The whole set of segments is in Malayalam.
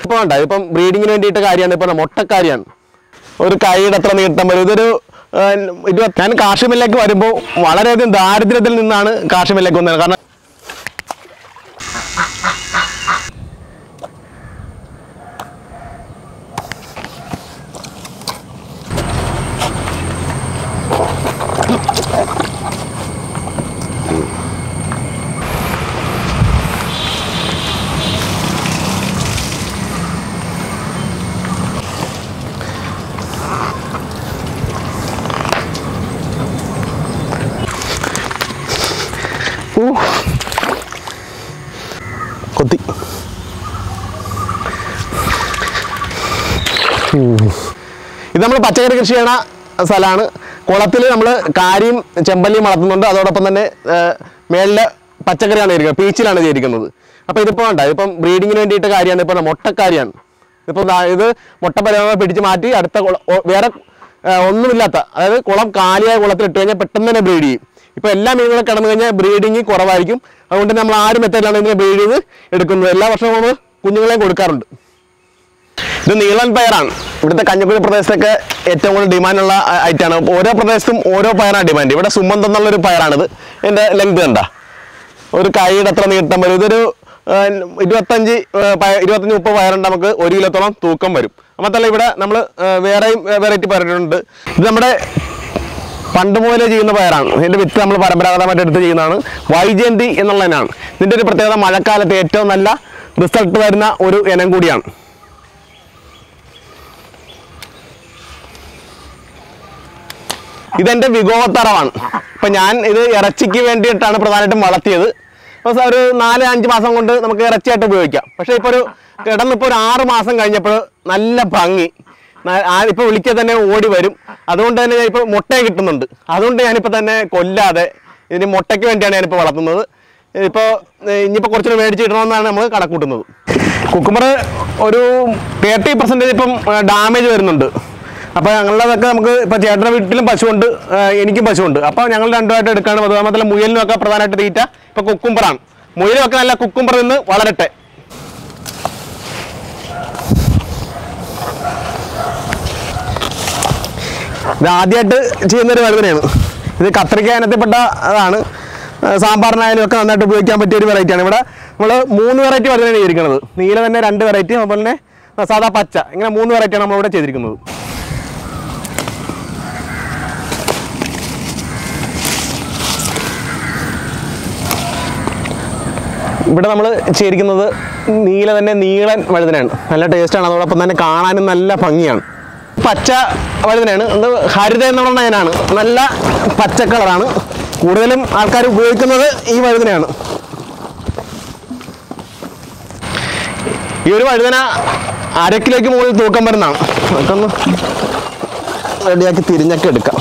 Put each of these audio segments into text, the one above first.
ഇപ്പോൾ ഉണ്ട് ഇപ്പം ബ്രീഡിങ്ങിന് വേണ്ടിയിട്ട് കാര്യമാണ് ഇപ്പോൾ മുട്ടക്കാരിയാണ് ഒരു കൈയുടെ അത്ര നീട്ടം വരും ഇതൊരു ആ, ഇരുപത് ഞാൻ കാർഷികമില്ലേക്ക് വരുമ്പോൾ വളരെയധികം ദാരിദ്ര്യത്തിൽ നിന്നാണ് കാർഷികമില്ലേക്ക് വന്നത് കാരണം ഊ. കൊത്തി ഉം. ഇത് നമ്മൾ പച്ചക്കറി കൃഷി ചെയ്യണ സ്ഥലമാണ് കുളത്തിൽ നമ്മൾ കാരിയും ചെമ്പല്ലിയും വളർത്തുന്നുണ്ട് അതോടൊപ്പം തന്നെ മേളില് പച്ചക്കറിയാണ് ചെയ്തിരിക്കുന്നത് പീച്ചിലാണ് ചെയ്തിരിക്കുന്നത് അപ്പോൾ ഇതിപ്പോൾ ഉണ്ട് ഇതിപ്പം ബ്രീഡിങ്ങിന് വേണ്ടിയിട്ട് കാര്യമാണ് ഇപ്പോൾ മുട്ടക്കാരിയാണ് ഇപ്പോൾ ദാ ഇത് മുട്ട പരമാവധി പിടിച്ച് മാറ്റി അടുത്ത കുള- ഒ- വേറെ ആ, ഒന്നുമില്ലാത്ത അതായത് കുളം കാലിയായ കുളത്തിൽ ഇട്ട് കഴിഞ്ഞാൽ പെട്ടെന്ന് തന്നെ ബ്രീഡ് ചെയ്യും ഇപ്പോൾ എല്ലാ മീനുകളും കിടന്നു കഴിഞ്ഞാൽ ബ്രീഡിങ് കുറവായിരിക്കും അതുകൊണ്ട് നമ്മൾ ആ ഒരു മെത്തേഡിലാണ് ഇതിനെ ബ്രീഡ് ചെയ്ത് എടുക്കുന്നത് എല്ലാ വർഷവും നമ്മൾ കുഞ്ഞുങ്ങളെയും കൊടുക്കാറുണ്ട് ഇത് നീളൻ പയറാണ് ഇവിടുത്തെ കഞ്ഞിക്കുഴി പ്രദേശത്തൊക്കെ ഏറ്റവും കൂടുതൽ ഡിമാൻഡുള്ള ഐറ്റാണ് ഓരോ പ്രദേശത്തും ഓരോ പയറാണ് ഡിമാൻഡ് ഇവിടെ സുമന്ത് എന്നുള്ളൊരു പയറാണിത് ഇതിൻ്റെ ലെങ്ത് കണ്ട ഒരു കൈയുടെ അത്ര നീട്ടം വരും ഇതൊരു ആ, ഇരുപത്തഞ്ച് ആ, പയ- ഇരുപത്തഞ്ച് മുപ്പത് പയറുണ്ട് നമുക്ക് ഒരു കിലോത്തോളം തൂക്കം വരും മാത്രമല്ല ഇവിടെ നമ്മൾ വേറെയും വെറൈറ്റി പയറുണ്ട് ഇത് നമ്മുടെ പണ്ട് മുതലേ ചെയ്യുന്ന പയറാണ് ഇതിന്റെ വിത്ത് നമ്മൾ പരമ്പരാഗതമായിട്ട് എടുത്ത് ചെയ്യുന്നതാണ് വൈജയന്തി എന്നുള്ളതിനാണ് ഇതിന്റെ ഒരു പ്രത്യേകത മഴക്കാലത്ത് ഏറ്റവും നല്ല റിസൾട്ട് വരുന്ന ഒരു ഇനം കൂടിയാണ് ഇതെന്റെ വിഗോവത്തറവാണ് ഇപ്പൊ ഞാൻ ഇത് ഇറച്ചിക്ക് വേണ്ടിയിട്ടാണ് പ്രധാനമായിട്ടും വളർത്തിയത് അപ്പോൾ ഒരു നാല് അഞ്ച് മാസം കൊണ്ട് നമുക്ക് ഇറച്ചിയായിട്ട് ഉപയോഗിക്കാം പക്ഷേ ഇപ്പോൾ ഒരു കിടന്നിപ്പോൾ ഒരു ആറ് മാസം കഴിഞ്ഞപ്പോൾ നല്ല ഭംഗി ന- ആ- ഇപ്പൊ വിളിക്കുക തന്നെ ഓടി വരും അതുകൊണ്ട് തന്നെ ഞാൻ ഇപ്പോൾ മുട്ടയും കിട്ടുന്നുണ്ട് അതുകൊണ്ട് ഞാനിപ്പോൾ തന്നെ കൊല്ലാതെ ഇതിന് മുട്ടയ്ക്ക് വേണ്ടിയാണ് ഞാനിപ്പോൾ വളർത്തുന്നത് ഇപ്പോൾ ഇനിയിപ്പോൾ കുറച്ചുകൂടെ മേടിച്ച് കിട്ടണമെന്നാണ് നമ്മൾ കണക്കൂട്ടുന്നത് കുക്കുമ്പർ ഒരു തേർട്ടി പെർസെൻറ്റേജ് ഇപ്പം ഡാമേജ് വരുന്നുണ്ട് അപ്പോൾ ഞങ്ങളുടെതൊക്കെ നമുക്ക് ഇപ്പോൾ ചേട്ടൻ്റെ വീട്ടിലും പശുവുണ്ട് ആ, എനിക്കും പശുവുണ്ട് അപ്പോൾ ഞങ്ങൾ രണ്ടുമായിട്ട് എടുക്കാണ് പതിവ് മാത്രമല്ല മുയലിനൊക്കെ പ്രധാനമായിട്ട് തീറ്റ ഇപ്പോൾ കുക്കുംബറാണ് മുയലൊക്കെ നല്ല കുക്കുംബർ നിന്ന് വളരട്ടെ ഇത് ആദ്യമായിട്ട് ചെയ്യുന്നൊരു വഴുതനയാണ് ഇത് കത്രിക്ക ഇനത്തിൽപ്പെട്ട അതാണ് ആ, സാമ്പാറിനായാലും ഒക്കെ നന്നായിട്ട് ഉപയോഗിക്കാൻ പറ്റിയ ഒരു വെറൈറ്റിയാണ് ഇവിടെ നമ്മൾ മൂന്ന് വെറൈറ്റി വഴുതനയാണ് ചെയ്തിരിക്കുന്നത് നീല തന്നെ രണ്ട് വെറൈറ്റി അതുപോലെ തന്നെ സാധാ പച്ച ഇങ്ങനെ മൂന്ന് വെറൈറ്റിയാണ് നമ്മളിവിടെ ചെയ്തിരിക്കുന്നത് ഇവിടെ നമ്മൾ ചെയ്തിരിക്കുന്നത് നീല തന്നെ നീളൻ വഴുതനയാണ് നല്ല ടേസ്റ്റാണ് അതോടൊപ്പം തന്നെ കാണാനും നല്ല ഭംഗിയാണ് പച്ച വഴുതനയാണ് അത് ഹരിത എന്ന് പറഞ്ഞ അതിനാണ് നല്ല പച്ച കളറാണ് കൂടുതലും ആൾക്കാർ ഉപയോഗിക്കുന്നത് ഈ വഴുതനയാണ് ഈ ഒരു വഴുതന അര കിലോയ്ക്ക് മുകളിൽ തൂക്കം വരുന്നതാണ് അതൊക്കെ ഒന്ന് റെഡിയാക്കി തിരിഞ്ഞൊക്കെ എടുക്കാം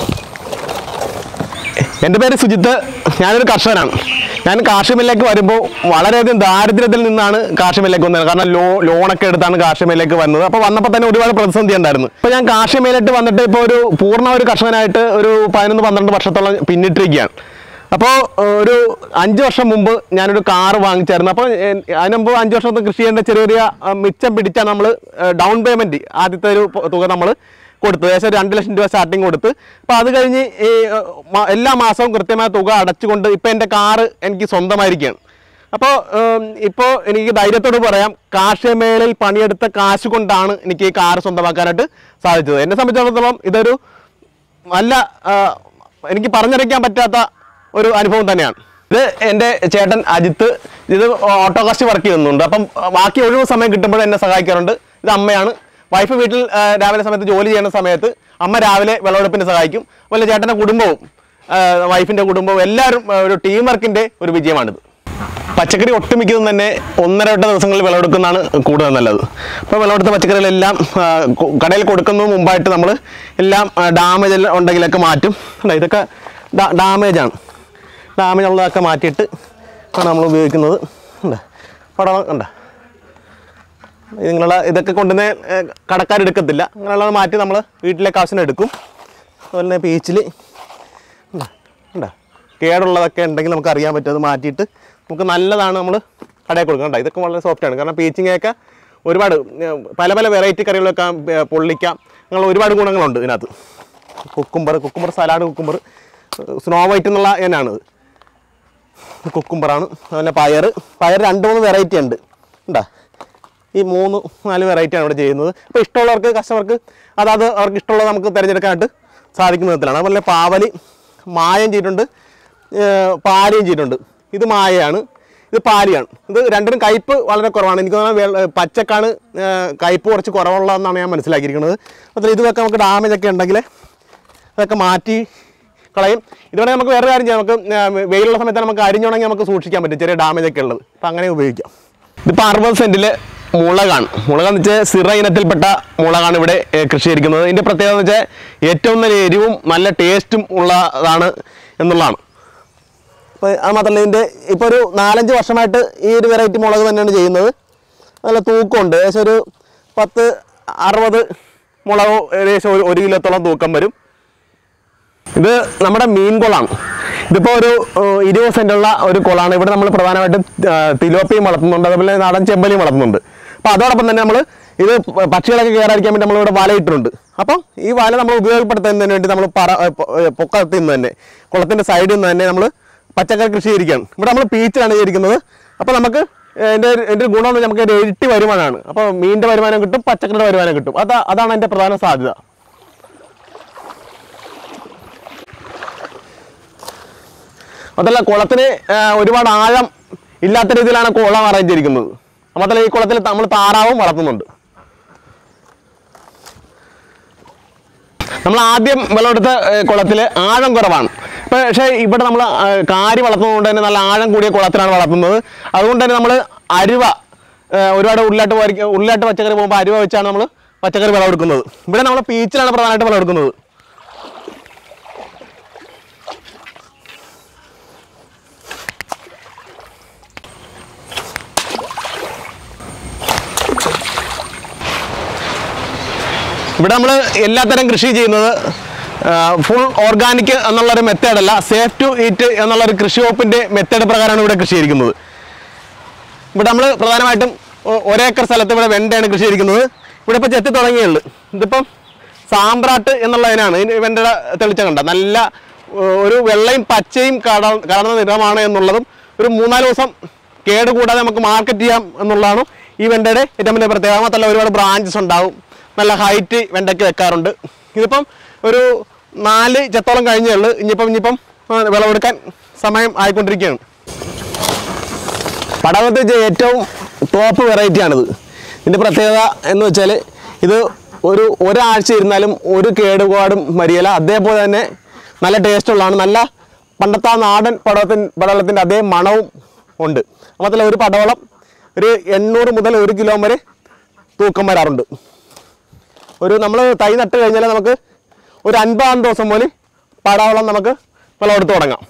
എൻ്റെ പേര് സുജിത്ത് ഞാനൊരു കർഷകനാണ് ഞാൻ കാർഷികമില്ലേക്ക് വരുമ്പോൾ വളരെയധികം ദാരിദ്ര്യത്തിൽ നിന്നാണ് കാർഷികമില്ലേക്ക് വന്നത് കാരണം ലോ ലോണൊക്കെ എടുത്താണ് കാർഷികമില്ലേക്ക് വന്നത് അപ്പോൾ വന്നപ്പോൾ തന്നെ ഒരുപാട് പ്രതിസന്ധി ഉണ്ടായിരുന്നു ഇപ്പോൾ ഞാൻ കാർഷികമേലായിട്ട് വന്നിട്ട് ഇപ്പോൾ ഒരു പൂർണ്ണ ഒരു കർഷകനായിട്ട് ഒരു പതിനൊന്ന് പന്ത്രണ്ട് വർഷത്തോളം പിന്നിട്ടിരിക്കുകയാണ് അപ്പോൾ ഒരു അഞ്ച് വർഷം മുമ്പ് ഞാനൊരു കാറ് വാങ്ങിച്ചായിരുന്നു അപ്പോൾ എൻ- അതിന് മുമ്പ് അഞ്ച് വർഷത്തെ കൃഷി ചെയ്യേണ്ട ചെറിയ ചെറിയ ആ, മിച്ചം പിടിച്ചാണ് നമ്മൾ ഡൗൺ പേയ്മെൻറ്റ് ആദ്യത്തെ ഒരു പ- തുക നമ്മൾ കൊടുത്തു ഏകദേശം ഒരു രണ്ട് ലക്ഷം രൂപ സ്റ്റാർട്ടിങ് കൊടുത്ത് അപ്പോൾ അത് കഴിഞ്ഞ് ഈ ഏർ, മ- എല്ലാ മാസവും കൃത്യമായ തുക അടച്ചുകൊണ്ട് ഇപ്പോൾ എൻ്റെ കാറ് എനിക്ക് സ്വന്തമായിരിക്കുകയാണ് അപ്പോൾ ഇപ്പോൾ എനിക്ക് ധൈര്യത്തോട് പറയാം കാർഷിക മേഖലയിൽ പണിയെടുത്ത കാശ് കൊണ്ടാണ് എനിക്ക് ഈ കാറ് സ്വന്തമാക്കാനായിട്ട് സാധിച്ചത് എന്നെ സംബന്ധിച്ചിടത്തോളം ഇതൊരു നല്ല ആ, എനിക്ക് പറഞ്ഞറിയിക്കാൻ പറ്റാത്ത ഒരു അനുഭവം തന്നെയാണ് ഇത് എൻ്റെ ചേട്ടൻ അജിത്ത് ഇത് ഓട്ടോ കാസ്റ്റ് വർക്ക് ചെയ്യുന്നുണ്ട് അപ്പം ആ, ബാക്കി ഒഴിവ് സമയം കിട്ടുമ്പോൾ എന്നെ സഹായിക്കാറുണ്ട് ഇത് അമ്മയാണ് വൈഫ് വീട്ടിൽ ആ, രാവിലെ സമയത്ത് ജോലി ചെയ്യുന്ന സമയത്ത് അമ്മ രാവിലെ വിളവെടുപ്പിന് സഹായിക്കും അതുപോലെ ചേട്ടൻ്റെ കുടുംബവും ആ, വൈഫിൻ്റെ കുടുംബവും എല്ലാവരും ആ, ഒരു ടീം വർക്കിൻ്റെ ഒരു വിജയമാണിത് പച്ചക്കറി ഒട്ടുമിക്കതും തന്നെ ഒന്നര വട്ട ദിവസങ്ങളിൽ വിളവെടുക്കുന്നതാണ് കൂടുതൽ നല്ലത് അപ്പോൾ വിളവെടുത്ത പച്ചക്കറികളെല്ലാം ആ, കൊ- കടയിൽ കൊടുക്കുന്നതിന് മുമ്പായിട്ട് നമ്മൾ എല്ലാം ഡാമേജ് ഉണ്ടെങ്കിലൊക്കെ മാറ്റും കണ്ടോ, ഇതൊക്കെ ഡാമേജാണ് ഡാമേജ് ഉള്ളതൊക്കെ മാറ്റിയിട്ട് ആണ് നമ്മൾ ഉപയോഗിക്കുന്നത് ഉണ്ട് പടം കണ്ട ഇങ്ങനെയുള്ള ഇതൊക്കെ കൊണ്ടുവന്ന് കടക്കാരെടുക്കത്തില്ല അങ്ങനെയുള്ളത് മാറ്റി നമ്മൾ വീട്ടിലേക്ക് ആവശ്യത്തിന് എടുക്കും അതുപോലെ തന്നെ പീച്ചിൽ ഉണ്ടോ കേടുള്ളതൊക്കെ ഉണ്ടെങ്കിൽ നമുക്ക് അറിയാൻ പറ്റും അത് മാറ്റിയിട്ട് നമുക്ക് നല്ലതാണ് നമ്മൾ കടയിൽ കൊടുക്കണം കേട്ടോ ഇതൊക്കെ വളരെ സോഫ്റ്റാണ് കാരണം പീച്ചിങ്ങയൊക്കെ ഒരുപാട് ഏർ, പല പല വെറൈറ്റി കറികളൊക്കെ ഏർ, പൊള്ളിക്കാം അങ്ങനെ ഒരുപാട് ഗുണങ്ങളുണ്ട് ഇതിനകത്ത് cucumber cucumber salad cucumber snow white എന്നുള്ള എന്നാണ് കുക്കുംബറാണ് അതുപോലെ പയർ പയർ രണ്ട് മൂന്ന് വെറൈറ്റി ഉണ്ട് ഉണ്ടാ ഈ മൂന്ന് നാല് വെറൈറ്റിയാണ് ഇവിടെ ചെയ്യുന്നത് അപ്പോൾ ഇഷ്ടമുള്ളവർക്ക് കസ്റ്റമർക്ക് അതാത് അവർക്ക് ഇഷ്ടമുള്ളത് നമുക്ക് തിരഞ്ഞെടുക്കാനായിട്ട് സാധിക്കുന്ന വിധത്തിലാണ് അതുപോലെ പാവലി മായം ചെയ്തിട്ടുണ്ട് ഏർ പാലിയും ചെയ്തിട്ടുണ്ട് ഇത് മായയാണ് ഇത് പാലിയാണ് ഇത് രണ്ടിനും കയ്പ്പ് വളരെ കുറവാണ് എനിക്ക് തോന്നുന്നത് വെള്ള- പച്ചക്കാണ് ഏർ കയ്പ്പ് കുറച്ച് കുറവുള്ളതെന്നാണ് ഞാൻ മനസ്സിലാക്കിയിരിക്കുന്നത് അപ്പോൾ ഇതൊക്കെ നമുക്ക് ഡാമേജ് ഒക്കെ ഉണ്ടെങ്കിൽ അതൊക്കെ മാറ്റി കളയും ഇതുപോലെ നമുക്ക് വേറെ കാര്യം ചെയ്യാം നമുക്ക് ആ, വെയിലുള്ള സമയത്ത് നമുക്ക് അരിഞ്ഞുണങ്ങി നമുക്ക് സൂക്ഷിക്കാൻ പറ്റും ചെറിയ ഡാമേജ് ഒക്കെ ഉള്ളത് അപ്പം അങ്ങനെ ഉപയോഗിക്കാം ഇതിപ്പോൾ അറുപത് സെൻറ്റിൽ മുളകാണ് മുളകെന്ന് വെച്ചാൽ സിറ ഇനത്തിൽപ്പെട്ട മുളകാണ് ഇവിടെ ഏ, കൃഷി ചെയ്തിരിക്കുന്നത് ഇതിൻ്റെ പ്രത്യേകത എന്ന് വെച്ചാൽ ഏറ്റവും നല്ല എരിവും നല്ല ടേസ്റ്റും ഉള്ളതാണ് എന്നുള്ളതാണ് അപ്പോൾ അത് മാത്രമല്ല ഇതിൻ്റെ ഇപ്പോൾ ഒരു നാലഞ്ച് വർഷമായിട്ട് ഈ ഒരു വെറൈറ്റി മുളക് തന്നെയാണ് ചെയ്യുന്നത് നല്ല തൂക്കമുണ്ട് ഏകദേശം ഒരു പത്ത് അറുപത് മുളക് ഏകദേശം ഒരു ഒരു കിലോത്തോളം തൂക്കം വരും ഇത് നമ്മുടെ മീൻ കുളമാണ് ഇതിപ്പോൾ ഒരു ഏഹ്, ഇരുപത് സെൻറ്റുള്ള ഒരു കുളമാണ് ഇവിടെ നമ്മൾ പ്രധാനമായിട്ടും ഏഹ്, തിലോപ്പിയും വളർത്തുന്നുണ്ട് അതുപോലെ നാടൻ ചെമ്പലിയും വളർത്തുന്നുണ്ട് അപ്പോൾ അതോടൊപ്പം തന്നെ നമ്മൾ ഇത് പ- പക്ഷികളൊക്കെ കയറാതിരിക്കാൻ വേണ്ടി നമ്മളിവിടെ വല ഇട്ടിട്ടുണ്ട് അപ്പം ഈ വല നമ്മൾ ഉപയോഗപ്പെടുത്തുന്നതിന് വേണ്ടി നമ്മൾ പറ ഏഹ്, പൊ- ഏഹ്, പൊക്കത്തിൽ നിന്ന് തന്നെ കുളത്തിൻ്റെ സൈഡിൽ നിന്ന് തന്നെ നമ്മൾ പച്ചക്കറി കൃഷി ചെയ്തിരിക്കുകയാണ് ഇവിടെ നമ്മൾ പീച്ചിലാണ് ചെയ്തിരിക്കുന്നത് അപ്പോൾ നമുക്ക് എൻ്റെ എൻ്റെ ഗുണം എന്ന് വെച്ചാൽ നമുക്ക് ഒരു ഇരട്ടി വരുമാനമാണ് അപ്പോൾ മീനിൻ്റെ വരുമാനം കിട്ടും പച്ചക്കറിയുടെ വരുമാനം കിട്ടും അതാ അതാണ് എൻ്റെ പ്രധാന സാധ്യത അതല്ല കുളത്തിന് ആ, ഒരുപാട് ആഴം ഇല്ലാത്ത രീതിയിലാണ് കുളം അറേഞ്ച് ചെയ്തിരിക്കുന്നത് മാത്രമല്ല ഈ കുളത്തിൽ നമ്മൾ താറാവും വളർത്തുന്നുണ്ട് നമ്മൾ ആദ്യം വിളവെടുത്ത കുളത്തിൽ ആഴം കുറവാണ് പക്ഷേ ഇവിടെ നമ്മൾ കാരി വളർത്തുന്നതുകൊണ്ട് തന്നെ നല്ല ആഴം കൂടിയ കുളത്തിലാണ് വളർത്തുന്നത് അതുകൊണ്ട് തന്നെ നമ്മൾ അരുവ ആ, ഒരുപാട് ഉരുളാട്ട് പോയിരിക്കും ഉരുളാട്ട് പച്ചക്കറി പോകുമ്പോൾ അരുവ വെച്ചാണ് നമ്മൾ പച്ചക്കറി വിളവെടുക്കുന്നത് ഇവിടെ നമ്മൾ പീച്ചിലാണ് പ്രധാനമായിട്ട് വിളവെടുക്കുന്നത് ഇവിടെ നമ്മൾ എല്ലാത്തരം കൃഷി ചെയ്യുന്നത് ഫുൾ ഓർഗാനിക് എന്നുള്ളൊരു മെത്തേഡല്ല സേഫ് ടു ഈറ്റ് എന്നുള്ളൊരു കൃഷി വകുപ്പിൻ്റെ മെത്തേഡ് പ്രകാരമാണ് ഇവിടെ കൃഷി ചെയ്തിരിക്കുന്നത് ഇവിടെ നമ്മൾ പ്രധാനമായിട്ടും ഒ- ഒരേക്കർ സ്ഥലത്ത് ഇവിടെ വെണ്ടയാണ് കൃഷി ചെയ്തിരിക്കുന്നത് ഇവിടെ ഇപ്പോൾ ചെത്തി തുടങ്ങിയുള്ളൂ ഇതിപ്പം സാമ്പ്രാട്ട് എന്നുള്ളതിനാണ് ഇതിന് വെണ്ടയുടെ തെളിച്ചം കണ്ട നല്ല ഏർ, ഒരു വെള്ളയും പച്ചയും കട കലർന്ന നിറമാണ് എന്നുള്ളതും ഒരു മൂന്നാല് ദിവസം കേട് കൂടാതെ നമുക്ക് മാർക്കറ്റ് ചെയ്യാം എന്നുള്ളതാണ് ഈ വെണ്ടയുടെ ഏറ്റവും വലിയ പ്രത്യേകത മാത്രമല്ല ഒരുപാട് ബ്രാഞ്ചസ് ഉണ്ടാവും നല്ല ഹൈറ്റ് വെണ്ടയ്ക്ക് വെക്കാറുണ്ട് ഇതിപ്പം ഒരു നാല് ചെത്തോളം കഴിഞ്ഞേ ഉള്ളൂ ഇനിയിപ്പം ഇനിയിപ്പം ആ, വിളവെടുക്കാൻ സമയം ആയിക്കൊണ്ടിരിക്കുകയാണ് പടവത്ത് വെച്ച ഏറ്റവും ടോപ്പ് വെറൈറ്റിയാണിത് ഇതിൻ്റെ പ്രത്യേകത എന്ന് വെച്ചാൽ ഇത് ഒരു ഒരാഴ്ച ഇരുന്നാലും ഒരു കേടുപാടും വരികയില്ല അതേപോലെ തന്നെ നല്ല ടേസ്റ്റ് ഉള്ളതാണ് നല്ല പണ്ടത്തെ ആ നാടൻ പടവത്തിൻ പടവലത്തിൻ്റെ അതേ മണവും ഉണ്ട് മാത്രമല്ല ഒരു പടവളം ഒരു എണ്ണൂറ് മുതൽ ഒരു കിലോ വരെ തൂക്കം വരാറുണ്ട് ഒരു നമ്മൾ തൈ നട്ട് കഴിഞ്ഞാൽ നമുക്ക് ഒരു അൻപതാം ദിവസം പോലെ പടവളം നമുക്ക് വിളവെടുത്ത് തുടങ്ങാം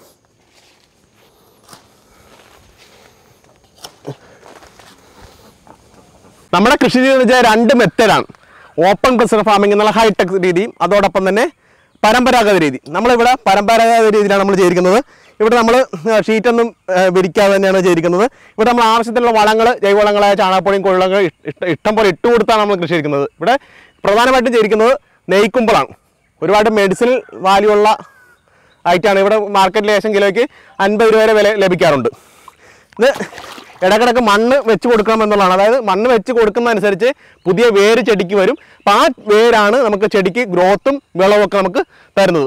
നമ്മുടെ കൃഷി രീതി എന്ന് വെച്ചാൽ രണ്ട് മെത്തേഡാണ് ഓപ്പൺ പ്രിസർവ് ഫാമിംഗ് എന്നുള്ള ഹൈടെക് രീതിയും അതോടൊപ്പം തന്നെ പരമ്പരാഗത രീതി നമ്മളിവിടെ പരമ്പരാഗത രീതിയിലാണ് നമ്മൾ ചെയ്തിരിക്കുന്നത് ഇവിടെ നമ്മൾ ഷീറ്റൊന്നും ഏഹ്, വിരിക്കാതെ തന്നെയാണ് ചെയ്തിരിക്കുന്നത് ഇവിടെ നമ്മൾ ആവശ്യത്തിനുള്ള വളങ്ങൾ ജൈവവളങ്ങളായ ചാണകപ്പൊടിയും കൊള്ളുകൾ ഇഷ്ടം പോലെ ഇട്ട് കൊടുത്താണ് നമ്മൾ കൃഷി ചെയ്തിരിക്കുന്നത് ഇവിടെ പ്രധാനമായിട്ടും ചെയ്തിരിക്കുന്നത് നെയ്ക്കുമ്പളാണ് ഒരുപാട് മെഡിസിനൽ വാല്യൂ ഉള്ള ആയിട്ടാണ് ഇവിടെ മാർക്കറ്റിൽ ലേശം കിലോയ്ക്ക് അൻപത് രൂപ വരെ വില ലഭിക്കാറുണ്ട് ഇത് ഇടക്കിടക്ക് മണ്ണ് വെച്ച് കൊടുക്കണം എന്നുള്ളതാണ് അതായത് മണ്ണ് വെച്ച് കൊടുക്കുന്നതനുസരിച്ച് പുതിയ വേര് ചെടിക്ക് വരും അപ്പം ആ വേരാണ് നമുക്ക് ചെടിക്ക് ഗ്രോത്തും വിളവും ഒക്കെ നമുക്ക് തരുന്നത്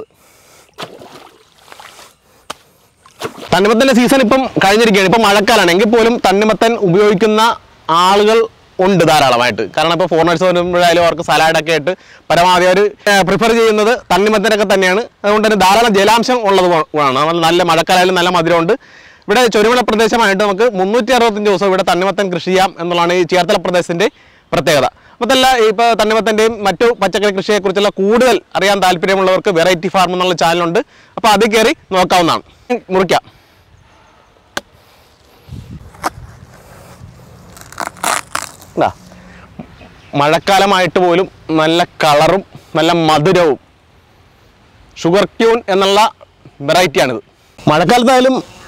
തണ്ണിമത്തൻ്റെ സീസൺ ഇപ്പം കഴിഞ്ഞിരിക്കുകയാണ് ഇപ്പം മഴക്കാലമാണ് എങ്കിൽ പോലും തണ്ണിമത്തൻ ഉപയോഗിക്കുന്ന ആളുകൾ ഉണ്ട് ധാരാളമായിട്ട് കാരണം ഇപ്പോൾ ഫോറിനേഴ്സ് വരുമ്പോഴായാലും അവർക്ക് സലാഡൊക്കെ ആയിട്ട് പരമാവധി അവർ പ്രിഫർ ചെയ്യുന്നത് തണ്ണിമത്തനൊക്കെ തന്നെയാണ് അതുകൊണ്ട് തന്നെ ധാരാളം ജലാംശം ഉള്ളത് ആണ് അതുപോലെ നല്ല മഴക്കാലമായാലും നല്ല മധുരമുണ്ട് ഇവിടെ ചൊരുമല പ്രദേശമായിട്ട് നമുക്ക് മുന്നൂറ്റി അറുപത്തഞ്ച് ദിവസം ഇവിടെ തണ്ണിമത്തൻ കൃഷി ചെയ്യാം എന്നുള്ളതാണ് ഈ ചേർത്തല പ്രദേശത്തിൻ്റെ പ്രത്യേകത മറ്റല്ല ഇപ്പോൾ തണ്ണിമത്തൻ്റെയും മറ്റു പച്ചക്കറി കൃഷിയെക്കുറിച്ചുള്ള കൂടുതൽ അറിയാൻ താല്പര്യമുള്ളവർക്ക് വെറൈറ്റി ഫാർം എന്നുള്ള ചാനലുണ്ട് അപ്പോൾ അതിൽ കയറി നോക്കാവുന്നതാണ് മുറിക്കാം ഇതാ മഴക്കാലമായിട്ട് പോലും നല്ല കളറും നല്ല മധുരവും ഷുഗർ ക്യൂൺ എന്നുള്ള വെറൈറ്റിയാണിത് മഴക്കാലത്തായാലും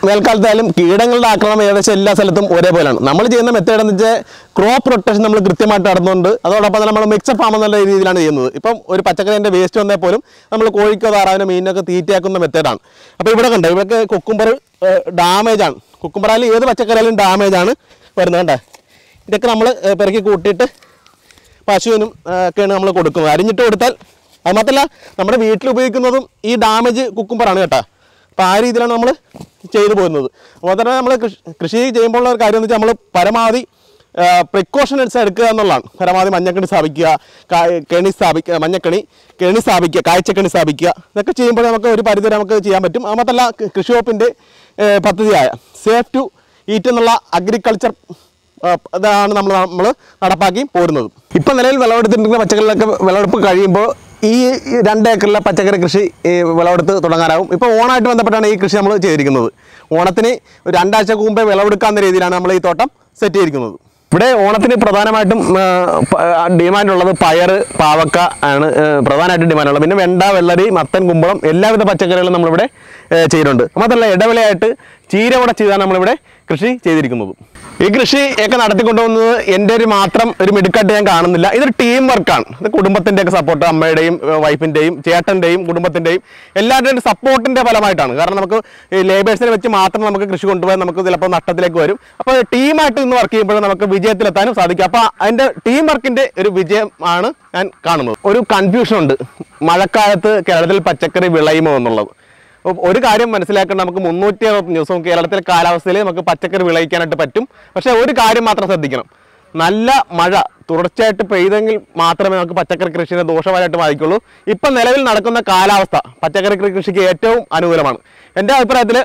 വേൽക്കാലത്തായാലും കീടങ്ങളുടെ ആക്രമണം ഏകദേശം എല്ലാ സ്ഥലത്തും ഒരേപോലെയാണ് നമ്മൾ ചെയ്യുന്ന മെത്തേഡ് എന്ന് വെച്ചാൽ ക്രോപ്പ് റൊട്ടേഷൻ നമ്മൾ കൃത്യമായിട്ട് നടന്നുകൊണ്ട് അതോടൊപ്പം തന്നെ നമ്മൾ മിക്സഡ് ഫാം എന്നുള്ള രീതിയിലാണ് ചെയ്യുന്നത് ഇപ്പം ഒരു പച്ചക്കറിൻ്റെ വേസ്റ്റ് വന്നാൽ പോലും നമ്മൾ കോഴിക്കോ താറാവിനോ മീനിനൊക്കെ തീറ്റയാക്കുന്ന മെത്തേഡാണ് അപ്പോൾ ഇവിടെ കണ്ടോ ഇവിടെയൊക്കെ കുക്കുംബർ ഡാമേജ് ആണ് കുക്കുംബറായാലും ഏത് പച്ചക്കറിയായാലും ഡാമേജ് ആണ് വരുന്നത് കണ്ടേ ഇതൊക്കെ നമ്മൾ പെറുക്കി കൂട്ടിയിട്ട് പശുവിനും ആ, ഒക്കെയാണ് നമ്മൾ കൊടുക്കുന്നത് അരിഞ്ഞിട്ട് കൊടുത്താൽ അത് മാത്രമല്ല നമ്മുടെ വീട്ടിൽ ഉപയോഗിക്കുന്നതും ഈ ഡാമേജ് കുക്കുംബറാണ് കേട്ടോ അപ്പോൾ ആ രീതിയിലാണ് നമ്മൾ ചെയ്തു പോകുന്നത് അതുപോലെ തന്നെ നമ്മൾ കൃഷി കൃഷി ചെയ്യുമ്പോൾ ഉള്ള ഒരു കാര്യം എന്ന് വെച്ചാൽ നമ്മൾ പരമാവധി പ്രിക്കോഷൻസ് എടുക്കുക എന്നുള്ളതാണ് പരമാവധി മഞ്ഞക്കണി സ്ഥാപിക്കുക കാ- കെണി സ്ഥാപിക്കുക മഞ്ഞക്കണി കെണി സ്ഥാപിക്കുക കാഴ്ചക്കണി സ്ഥാപിക്കുക ഇതൊക്കെ ചെയ്യുമ്പോൾ നമുക്ക് ഒരു പരിധി വരെ നമുക്ക് ചെയ്യാൻ പറ്റും അത് മാത്രമല്ല കൃ- കൃഷി വകുപ്പിൻ്റെ ഏ, പദ്ധതിയായ സേഫ് ടു ഈറ്റ് എന്നുള്ള അഗ്രികൾച്ചർ ആ, അതാണ് നമ്മൾ നമ്മൾ നടപ്പാക്കി പോരുന്നത് ഇപ്പം നിലവിൽ വിളവെടുത്തിട്ടുള്ള പച്ചക്കറികളൊക്കെ വിളവെടുപ്പ് കഴിയുമ്പോൾ ഈ ഈ രണ്ട് ഏക്കറിലെ പച്ചക്കറി കൃഷി ഈ വിളവെടുത്ത് തുടങ്ങാനാവും ഇപ്പോൾ ഓണമായിട്ട് ബന്ധപ്പെട്ടാണ് ഈ കൃഷി നമ്മൾ ചെയ്തിരിക്കുന്നത് ഓണത്തിന് ഒരു രണ്ടാഴ്ച മുമ്പേ വിളവെടുക്കാവുന്ന രീതിയിലാണ് നമ്മൾ ഈ തോട്ടം സെറ്റ് ചെയ്തിരിക്കുന്നത് ഇവിടെ ഓണത്തിന് പ്രധാനമായിട്ടും ഡിമാൻഡ് ഉള്ളത് പയർ പാവക്ക ആണ് ആ, പ്രധാനമായിട്ടും ഡിമാൻഡ് ഉള്ളത് പിന്നെ വെണ്ട വെള്ളരി മത്തൻ കുമ്പളം എല്ലാവിധ പച്ചക്കറികളും നമ്മളിവിടെ ആ, ചെയ്യുന്നുണ്ട് മാത്രമല്ല ഇടവിളയായിട്ട് ചീരവട ചെയ്താണ് നമ്മളിവിടെ കൃഷി ചെയ്തിരിക്കുന്നത് ഈ കൃഷി ഒക്കെ നടത്തിക്കൊണ്ടുപോകുന്നത് എൻ്റെ ഒരു മാത്രം ഒരു മിടുക്കായിട്ട് ഞാൻ കാണുന്നില്ല ഇതൊരു ടീം വർക്കാണ് ഇത് കുടുംബത്തിൻ്റെ ഒക്കെ സപ്പോർട്ട് അമ്മയുടെയും വൈഫിൻ്റെയും ചേട്ടൻ്റെയും കുടുംബത്തിൻ്റെയും എല്ലാവരുടെയും സപ്പോർട്ടിൻ്റെ ഫലമായിട്ടാണ് കാരണം നമുക്ക് ഈ ലേബേഴ്സിനെ വെച്ച് മാത്രം നമുക്ക് കൃഷി കൊണ്ടുപോകാൻ നമുക്ക് ചിലപ്പോൾ നഷ്ടത്തിലേക്ക് വരും അപ്പോൾ ടീമായിട്ട് ഇന്ന് വർക്ക് ചെയ്യുമ്പോൾ നമുക്ക് വിജയത്തിലെത്താനും സാധിക്കും അപ്പോൾ അതിൻ്റെ ടീം വർക്കിൻ്റെ ഒരു വിജയം ആണ് ഞാൻ കാണുന്നത് ഒരു കൺഫ്യൂഷൻ ഉണ്ട് മഴക്കാലത്ത് കേരളത്തിൽ പച്ചക്കറി വിളയുമോ എന്നുള്ളത് അപ്പോൾ ഒരു കാര്യം മനസ്സിലാക്കേണ്ട നമുക്ക് മുന്നൂറ്റി അറുപത്തി ദിവസവും കേരളത്തിലെ കാലാവസ്ഥയിൽ നമുക്ക് പച്ചക്കറി വിളയിക്കാനായിട്ട് പറ്റും പക്ഷേ ഒരു കാര്യം മാത്രം ശ്രദ്ധിക്കണം നല്ല മഴ തുടർച്ചയായിട്ട് പെയ്തെങ്കിൽ മാത്രമേ നമുക്ക് പച്ചക്കറി കൃഷിയെ ദോഷമായിട്ട് ബാധിക്കുള്ളൂ ഇപ്പം നിലവിൽ നടക്കുന്ന കാലാവസ്ഥ പച്ചക്കറി കൃഷിക്ക് ഏറ്റവും അനുകൂലമാണ് എൻ്റെ അഭിപ്രായത്തിൽ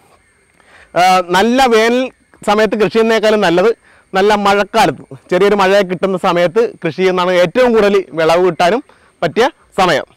നല്ല വേനൽ സമയത്ത് കൃഷി ചെയ്യുന്നതിനേക്കാളും നല്ലത് നല്ല മഴക്കാലത്ത് ചെറിയൊരു മഴ കിട്ടുന്ന സമയത്ത് കൃഷി ചെയ്യുന്നതാണ് ഏറ്റവും കൂടുതൽ വിളവ് കിട്ടാനും പറ്റിയ സമയം